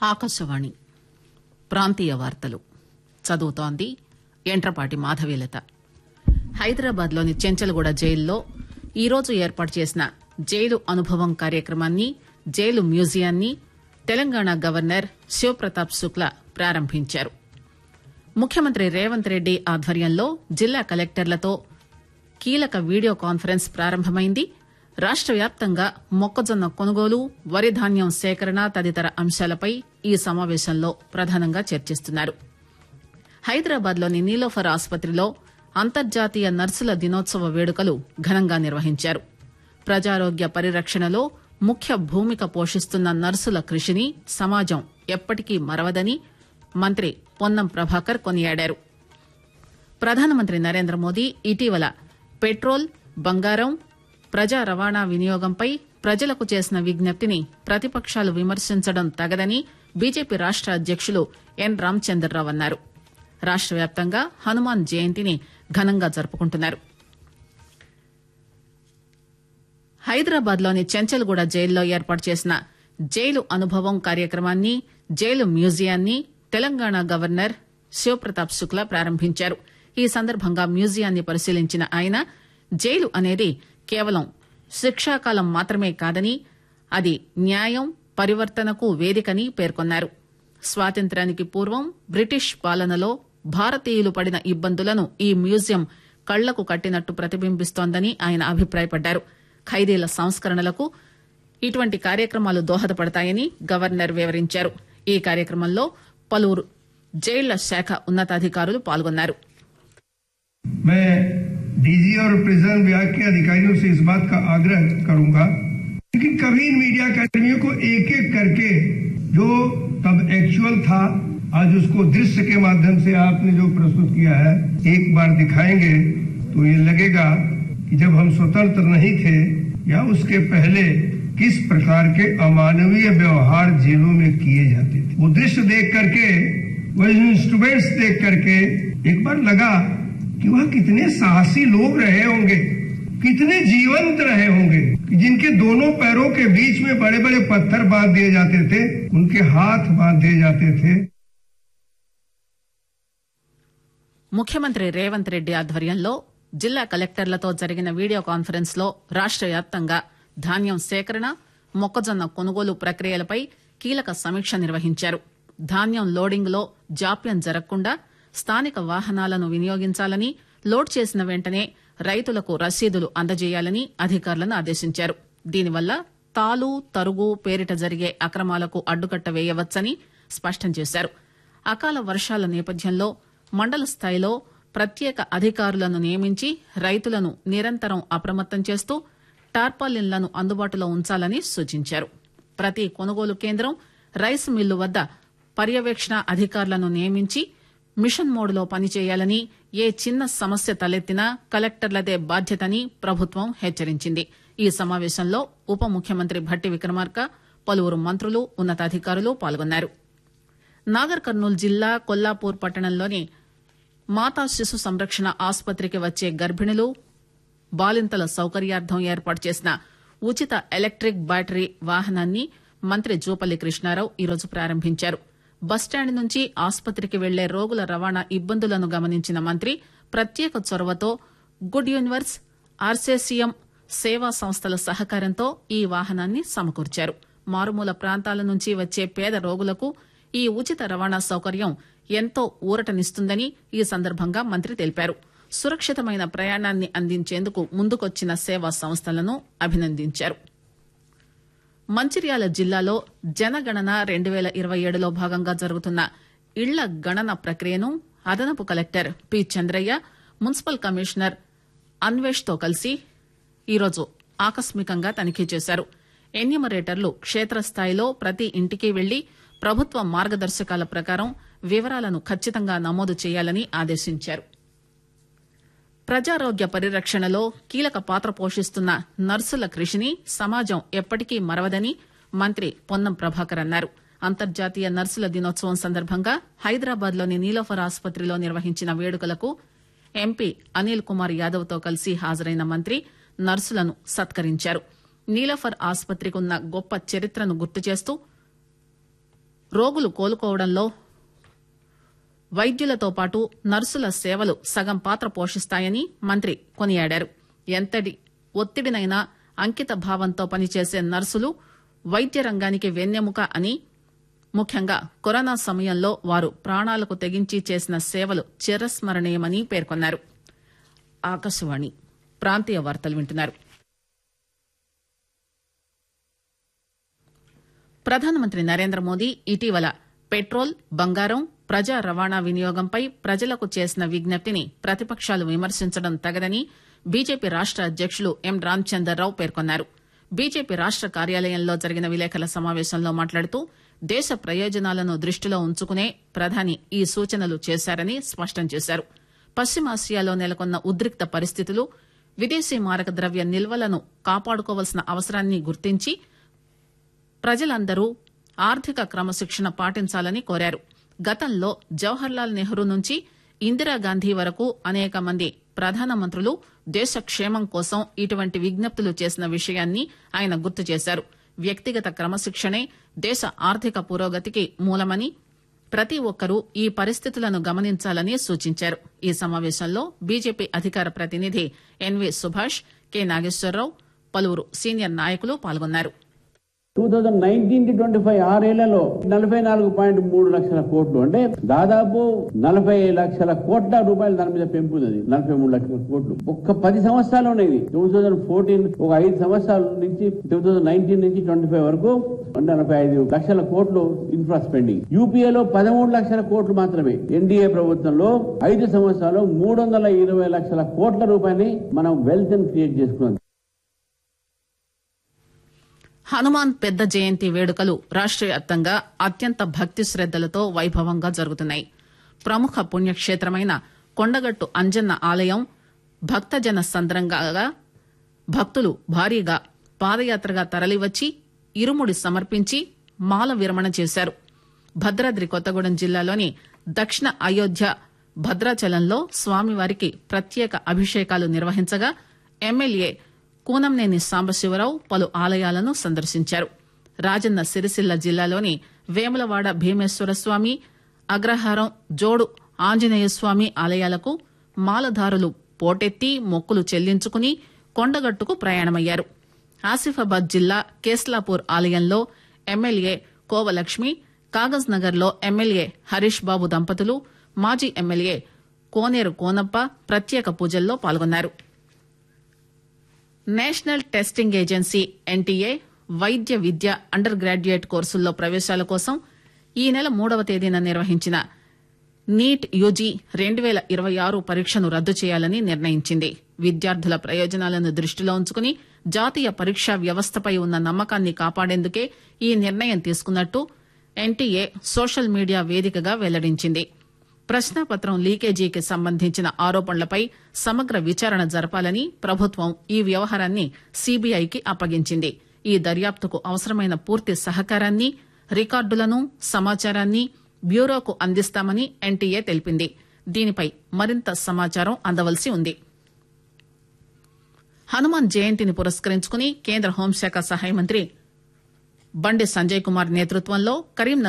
ఆకాశవాణి ప్రాంతీయ వార్తలు చదువుతోంది ఎంట్రపాటి మాధవీలత హైదరాబాద్ లోని చెంచల్గూడ జైల్లో ఈరోజు ఏర్పాటు చేసిన జైలు అనుభవం కార్యక్రమాన్ని జైలు మ్యూజియాన్ని తెలంగాణ గవర్నర్ శివప్రతాప్ శుక్లా ప్రారంభించారు ముఖ్యమంత్రి రేవంత్ రెడ్డి ఆధ్వర్యంలో జిల్లా కలెక్టర్లతో కీలక వీడియో కాన్ఫరెన్స్ ప్రారంభమైంది రాష్ట వ్యాప్తంగా మొక్కజొన్న కొనుగోలు వరి ధాన్యం సేకరణ తదితర అంశాలపై ఈ సమావేశంలో ప్రధానంగా చర్చిస్తున్నారు హైదరాబాద్ లోని నీలోఫర్ ఆసుపత్రిలో అంతర్జాతీయ నర్సుల దినోత్సవ వేడుకలు ఘనంగా నిర్వహించారు ప్రజారోగ్య పరిరక్షణలో ముఖ్య భూమిక పోషిస్తున్న నర్సుల కృషిని సమాజం ఎప్పటికీ మరవదని మంత్రి పొన్నం ప్రభాకర్ కొనియాడారు ప్రధానమంత్రి నరేంద్ర మోదీ ఇటీవల పెట్రోల్ బంగారం ప్రజా రవాణా వినియోగంపై ప్రజలకు చేసిన విజ్ఞప్తిని ప్రతిపక్షాలు విమర్శించడం తగదని బీజేపీ రాష్ట అధ్యకులు ఎన్ రామచంద్రరావు అన్నారు రాష్ట వ్యాప్తంగా హనుమాన్ జయంతిని ఘనంగా జరుపుకుంటున్నారు హైదరాబాద్ లోని చెంచల్గూడ జైల్లో ఏర్పాటు చేసిన జైలు అనుభవం కార్యక్రమాన్ని జైలు మ్యూజియాన్ని తెలంగాణ గవర్నర్ శివప్రతాప్ శుక్లా ప్రారంభించారు ఈ సందర్భంగా మ్యూజియాన్ని పరిశీలించిన ఆయన జైలు అనేది కేవలం శిక్షాకాలం మాత్రమే కాదని అది న్యాయం పరివర్తనకు వేదికని పేర్కొన్నారు స్వాతంత్ర్యానికి పూర్వం బ్రిటిష్ పాలనలో భారతీయులు పడిన ఇబ్బందులను ఈ మ్యూజియం కళ్లకు కట్టినట్టు ప్రతిబింబిస్తోందని ఆయన అభిప్రాయపడ్డారు ఖైదీల సంస్కరణలకు ఇటువంటి కార్యక్రమాలు దోహదపడతాయని గవర్నర్ వివరించారు ఈ కార్యక్రమంలో పలువురు జైళ్ల శాఖ ఉన్నతాధికారులు పాల్గొన్నారు मैं डीजी और प्रिजन विभाग के अधिकारियों से इस बात का आग्रह करूंगा लेकिन कभी इन मीडिया कर्मियों को एक एक करके जो तब एक्चुअल था आज उसको दृश्य के माध्यम से आपने जो प्रस्तुत किया है एक बार दिखाएंगे तो ये लगेगा कि जब हम स्वतंत्र नहीं थे या उसके पहले किस प्रकार के अमानवीय व्यवहार जेलों में किए जाते थे वो दृश्य देख करके वो इंस्ट्रूमेंट्स देख करके एक बार लगा कि वह कितने साहसी लोग रहे होंगे कितने जीवंत रहे होंगे कि जिनके दोनों पैरों के बीच में बड़े बड़े पत्थर बांध दिए जाते थे उनके हाथ बांध दिए जाते थे ముఖ్యమంత్రి రేవంత్ రెడ్డి ఆధ్వర్యంలో జిల్లా కలెక్టర్లతో జరిగిన వీడియో కాన్ఫరెన్స్ లో రాష్ట వ్యాప్తంగా ధాన్యం సేకరణ మొక్కజొన్న కొనుగోలు ప్రక్రియలపై కీలక సమీక్ష నిర్వహించారు ధాన్యం లోడింగ్ లో జాప్యం జరగకుండా స్థానిక వాహనాలను వినియోగించాలని లోడ్ చేసిన వెంటనే రైతులకు రసీదులు అందజేయాలని అధికారులను ఆదేశించారు దీనివల్ల తాలు తరుగు పేరిట జరిగే అక్రమాలకు అడ్డుకట్ట వేయవచ్చని స్పష్టం చేశారు అకాల వర్షాల నేపథ్యంలో మండల స్థాయిలో ప్రత్యేక అధికారులను నియమించి రైతులను నిరంతరం అప్రమత్తం చేస్తూ టార్పాలిన్లను అందుబాటులో ఉంచాలని సూచించారు ప్రతి కొనుగోలు కేంద్రం రైస్ మిల్లు వద్ద పర్యవేక్షణ అధికారులను నియమించి మిషన్ మోడ్లో పనిచేయాలని ఏ చిన్న సమస్య తలెత్తినా కలెక్టర్లదే బాధ్యతని ప్రభుత్వం హెచ్చరించింది ఈ సమావేశంలో ఉప ముఖ్యమంత్రి భట్టి విక్రమార్క పలువురు మంత్రులు ఉన్నతాధికారులు పాల్గొన్నారు నాగర్ కర్నూలు జిల్లా కొల్లాపూర్ పట్టణంలోని మాతా శిశు సంరక్షణ ఆసుపత్రికి వచ్చే గర్భిణులు బాలింతల సౌకర్యార్థం ఏర్పాటు చేసిన ఉచిత ఎలక్ట్రిక్ బ్యాటరీ వాహనాన్ని మంత్రి జూపల్లి కృష్ణారావు ఈరోజు ప్రారంభించారు బస్టాండ్ నుంచి ఆసుపత్రికి వెళ్లే రోగుల రవాణా ఇబ్బందులను గమనించిన మంత్రి ప్రత్యేక చొరవతో గుడ్ యూనివర్స్ ఆర్సేసిఎం సేవా సంస్థల సహకారంతో ఈ వాహనాన్ని సమకూర్చారు మారుమూల ప్రాంతాల నుంచి వచ్చే పేద రోగులకు ఈ ఉచిత రవాణా సౌకర్యం ఎంతో ఊరటనిస్తుందని ఈ సందర్భంగా మంత్రి తెలిపారు సురక్షితమైన ప్రయాణాన్ని అందించేందుకు ముందుకొచ్చిన సేవా సంస్థలను అభినందించారు మంచిర్యాల జిల్లాలో జనగణన రెండు పేల ఇరవై ఏడులో భాగంగా జరుగుతున్న ఇళ్ల గణన ప్రక్రియను అదనపు collector P Chandraiah municipal commissioner Anvesh తో కలిసి ఈరోజు ఆకస్మికంగా తనిఖీ చేశారు ఎన్యూమరేటర్లు క్షేత్రస్థాయిలో ప్రతి ఇంటికి వెళ్లి ప్రభుత్వ మార్గదర్శకాల ప్రకారం వివరాలను ఖచ్చితంగా నమోదు చేయాలని ఆదేశించారు ప్రజారోగ్య పరిరక్షణలో కీలక పాత్ర పోషిస్తున్న నర్సుల కృషిని సమాజం ఎప్పటికీ మరవదని మంత్రి పొన్నం ప్రభాకర్ అన్నారు అంతర్జాతీయ నర్సుల దినోత్సవం సందర్భంగా హైదరాబాద్ లోని నీలోఫర్ ఆసుపత్రిలో నిర్వహించిన వేడుకలకు ఎంపీ అనిల్ కుమార్ యాదవ్ తో కలిసి హాజరైన మంత్రి నర్సులను సత్కరించారు నీలోఫర్ ఆసుపత్రికి ఉన్న గొప్ప చరిత్రను గుర్తు చేస్తూ రోగులు కోలుకోవడంలో వైద్యులతో పాటు నర్సుల సేవలు సగం పాత్ర పోషిస్తాయని మంత్రి కొనియాడారు ఎంతటి ఒత్తిడినైనా అంకిత భావంతో పనిచేసే నర్సులు వైద్య రంగానికి వెన్నెముక అని ముఖ్యంగా కరోనా సమయంలో వారు ప్రాణాలకు తెగించి చేసిన సేవలు చిరస్మరణీయమని పేర్కొన్నారు ఆకాశవాణి ప్రాంతీయ వార్తలు వింటున్నారు ప్రధానమంత్రి నరేంద్ర మోదీ ఇటీవల పెట్రోల్ బంగారం ప్రజా రవాణా వినియోగంపై ప్రజలకు చేసిన విజ్ఞప్తిని ప్రతిపక్షాలు విమర్శించడం తగదని బీజేపీ రాష్ట అధ్యకులు ఎం రామచందర్రావు పేర్కొన్నారు బీజేపీ రాష్ట కార్యాలయంలో జరిగిన విలేకరుల సమావేశంలో మాట్లాడుతూ దేశ ప్రయోజనాలను దృష్టిలో ఉంచుకునే ప్రధాని ఈ సూచనలు చేశారని స్పష్టం చేశారు పశ్చిమాసియాలో నెలకొన్న ఉద్రిక్త పరిస్థితులు విదేశీ మారక ద్రవ్య నిల్వలను కాపాడుకోవాల్సిన అవసరాన్ని గుర్తించి ప్రజలందరూ ఆర్థిక క్రమశిక్షణ పాటించాలని కోరారు గతంలో జవహర్లాల్ నెహ్రూ నుంచి ఇందిరాగాంధీ వరకు అనేక మంది ప్రధానమంత్రులు దేశ క్షేమం కోసం ఇటువంటి విజ్ఞప్తులు చేసిన విషయాన్ని ఆయన గుర్తు చేశారు వ్యక్తిగత క్రమశిక్షణే దేశ ఆర్థిక పురోగతికి మూలమని ప్రతి ఒక్కరూ ఈ పరిస్థితులను గమనించాలని సూచించారు ఈ సమావేశంలో బీజేపీ అధికార ప్రతినిధి ఎన్వి సుభాష్ కె నాగేశ్వరరావు పలువురు సీనియర్ నాయకులు పాల్గొన్నారు two thousand nineteen to twenty five ఆరేళ్లలో నలభై నాలుగు పాయింట్ మూడు లక్షల కోట్లు అంటే దాదాపు నలభై లక్షల కోట్ల రూపాయలు దాని మీద పెంపున్నది నలభై మూడు లక్షల కోట్లు ఒక్క పది సంవత్సరాలు ఉన్నాయి టూ థౌజండ్ ఫోర్టీన్ ఒక ఐదు సంవత్సరాల నుంచి టూ థౌజండ్ నైన్టీన్ నుంచి ట్వంటీ ఫైవ్ వరకు నలభై ఐదు లక్షల కోట్లు ఇన్ఫ్రా స్పెండింగ్ యూపీఏలో పదమూడు లక్షల కోట్లు మాత్రమే ఎన్డీఏ ప్రభుత్వంలో ఐదు సంవత్సరాలు మూడు వందల ఇరవై లక్షల కోట్ల రూపాయలని మనం వెల్త్ క్రియేట్ చేసుకున్నాం హనుమాన్ పెద్ద జయంతి వేడుకలు రాష్ట వ్యాప్తంగా అత్యంత భక్తి శ్రద్దలతో వైభవంగా జరుగుతున్నాయి ప్రముఖ పుణ్యక్షేత్రమైన కొండగట్టు అంజన్న ఆలయం భక్తజన సంద్రంగా భక్తులు భారీగా పాదయాత్రగా తరలివచ్చి ఇరుముడి సమర్పించి మాల విరమణ చేశారు భద్రాద్రి కొత్తగూడెం జిల్లాలోని దక్షిణ అయోధ్య భద్రాచలంలో స్వామివారికి ప్రత్యేక అభిషేకాలు నిర్వహించగా ఎమ్మెల్యే కూనంనేని సాంబశివరావు పలు ఆలయాలను సందర్శించారు రాజన్న సిరిసిల్ల జిల్లాలోని వేములవాడ భీమేశ్వర స్వామి అగ్రహారం జోడు ఆంజనేయ స్వామి ఆలయాలకు మాలధారులు పోటెత్తి మొక్కులు చెల్లించుకుని కొండగట్టుకు ప్రయాణమయ్యారు ఆసిఫాబాద్ జిల్లా కేస్లాపూర్ ఆలయంలో ఎమ్మెల్యే కోవలక్ష్మి కాగజ్ నగర్ లో ఎమ్మెల్యే హరీష్ బాబు దంపతులు మాజీ ఎమ్మెల్యే కోనేరు కోనప్ప ప్రత్యేక పూజల్లో పాల్గొన్నారు నేషనల్ టెస్టింగ్ ఏజెన్సీ ఎన్టీఏ వైద్య విద్య అండర్ గ్రాడ్యుయేట్ కోర్సుల్లో ప్రవేశాల కోసం ఈ నెల మూడవ తేదీన నిర్వహించిన నీట్ యూజీ రెండు పేల ఇరవై ఆరు పరీక్షను రద్దు చేయాలని నిర్ణయించింది విద్యార్థుల ప్రయోజనాలను దృష్టిలో ఉంచుకుని జాతీయ పరీక్షా వ్యవస్థపై ఉన్న నమ్మకాన్ని కాపాడేందుకే ఈ నిర్ణయం తీసుకున్నట్టు ఎన్టీఏ సోషల్ మీడియా వేదికగా వెల్లడించింది ప్రశ్నాపత్రం లీకేజీకి సంబంధించిన ఆరోపణలపై సమగ్ర విచారణ జరపాలని ప్రభుత్వం ఈ వ్యవహారాన్ని సీబీఐకి అప్పగించింది ఈ దర్యాప్తుకు అవసరమైన పూర్తి సహకారాన్ని రికార్డులను సమాచారాన్ని బ్యూరోకు అందిస్తామని ఎన్టీఏ తెలిపింది దీనిపై మరింత సమాచారం అందవలసి ఉంది హనుమాన్ జయంతిని పురస్కరించుకుని కేంద్ర హోంశాఖ సహాయ మంత్రి బండి సంజయ్ కుమార్ నేతృత్వంలో కరీంనగర్